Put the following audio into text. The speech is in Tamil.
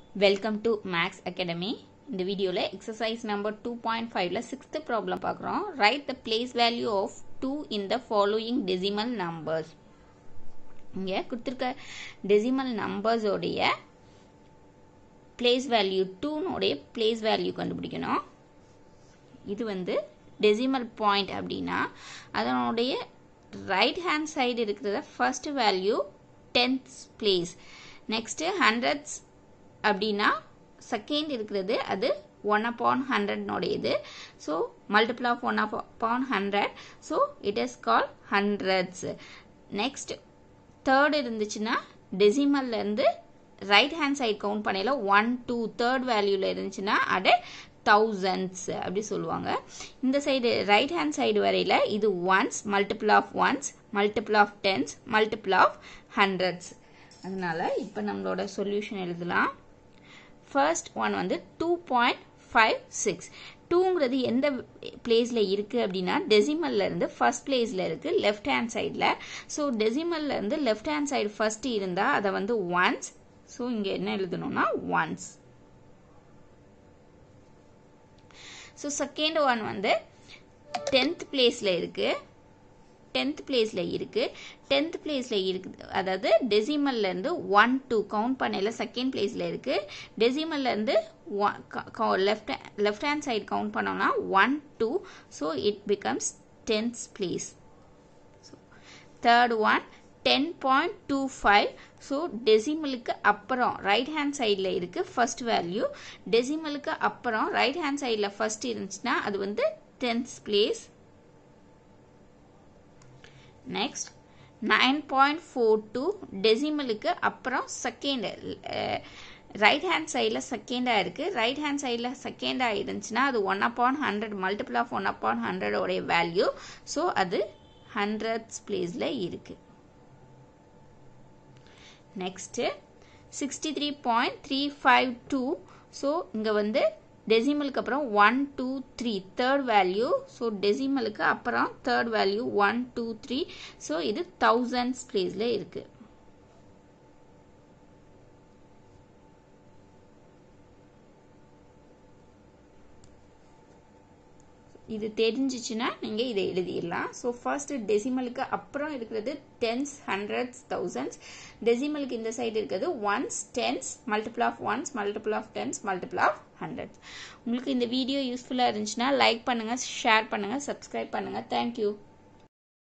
வெல்கம் டு மேக்ஸ் அகாடமி இந்த வீடியோவில் எக்ஸசைஸ் நம்பர் டூ பாயிண்ட் ஃபைவ்ல சிக்ஸ்த்து ப்ராப்ளம் பார்க்குறோம் write the place value of two in the following decimal numbers இங்கே கொடுத்துருக்க டெசிமல் நம்பர்ஸோடைய பிளேஸ் வேல்யூ டூனுடைய பிளேஸ் வேல்யூ கண்டுபிடிக்கணும் இது வந்து டெசிமல் பாயிண்ட் அப்படின்னா அதனுடைய ரைட் ஹேண்ட் சைடு இருக்கிறத first value tenth place next hundreds அப்படின்னா செகண்ட் இருக்கிறது அது ஒன் அப்பான் ஹண்ட்ரட்னுடையது so multiple of one upon hundred so it is call hundreds next third இருந்துச்சுன்னா டெசிமல்லேருந்து ரைட் ஹேண்ட் சைடு கவுண்ட் பண்ணையில் ஒன் டூ தேர்ட் வேல்யூவில் இருந்துச்சுன்னா அது தௌசண்ட்ஸ் அப்படி சொல்லுவாங்க இந்த சைடு ரைட் ஹேண்ட் சைடு வரையில் இது ones multiple of ones multiple of tens multiple of hundreds அதனால இப்போ நம்மளோட சொல்யூஷன் எழுதலாம் ஃபர்ஸ்ட் ஒன் வந்து டூ பாயிண்ட் ஃபைவ் சிக்ஸ் டூங்கிறது எந்த பிளேஸில் இருக்குது அப்படின்னா டெசிமல்ல இருந்து ஃபர்ஸ்ட் பிளேஸில் இருக்குது லெஃப்ட் ஹேண்ட் சைடில் ஸோ டெசிமல்ல இருந்து லெஃப்ட் ஹேண்ட் சைடு ஃபர்ஸ்ட் இருந்தால் அதை வந்து ஒன்ஸ் ஸோ இங்கே என்ன எழுதணும்னா ஒன்ஸ் ஸோ செகண்ட் ஒன் வந்து டென்த் பிளேஸில் இருக்குது டென்த் பிளேஸில் இருக்குது டென்த் பிளேஸில் இருக்குது அதாவது டெசிமல்லேருந்து ஒன் டூ கவுண்ட் பண்ணையில் செகண்ட் பிளேஸில் இருக்குது டெசிமல்லேருந்து left left hand side count பண்ணோம்னா one two so it becomes tenth place third one ten point two five so டெசிமலுக்கு அப்புறம் ரைட் ஹேண்ட் சைடில் இருக்குது ஃபர்ஸ்ட் வேல்யூ டெசிமலுக்கு அப்புறம் ரைட் ஹேண்ட் சைடில் ஃபர்ஸ்ட் இருந்துச்சுன்னா அது வந்து tenth place next nine point four two டெசிமலுக்கு அப்புறம் செகண்ட் ரைட் ஹேண்ட் சைடில் செகண்டாக இருக்குது ரைட் ஹேண்ட் சைடில் செகண்டாக இருந்துச்சுன்னா அது one upon hundred multiple of one upon ஹண்ட்ரடோடைய வேல்யூ ஸோ அது ஹண்ட்ரட்ஸ் பிளேஸில் இருக்குது next sixty three point three five two so இங்கே வந்து டெசிமலுக்கு அப்புறம் one two three third value so டெசிமலுக்கு அப்புறம் third value one two three so இது தௌசண்ட்ஸ் பிளேஸில் இருக்குது இது தெரிஞ்சிச்சுன்னா நீங்கள் இதை எழுதிடலாம் ஸோ ஃபர்ஸ்ட் டெசிமலுக்கு அப்புறம் இருக்கிறது டென்ஸ் ஹண்ட்ரட்ஸ் தௌசண்ட்ஸ் டெசிமலுக்கு இந்த சைடு இருக்கிறது ones tens multiple of ones multiple of tens multiple of hundreds உங்களுக்கு இந்த வீடியோ யூஸ்ஃபுல்லாக இருந்துச்சுன்னா லைக் பண்ணுங்கள் ஷேர் பண்ணுங்கள் சப்ஸ்கிரைப் பண்ணுங்கள் தேங்க்யூ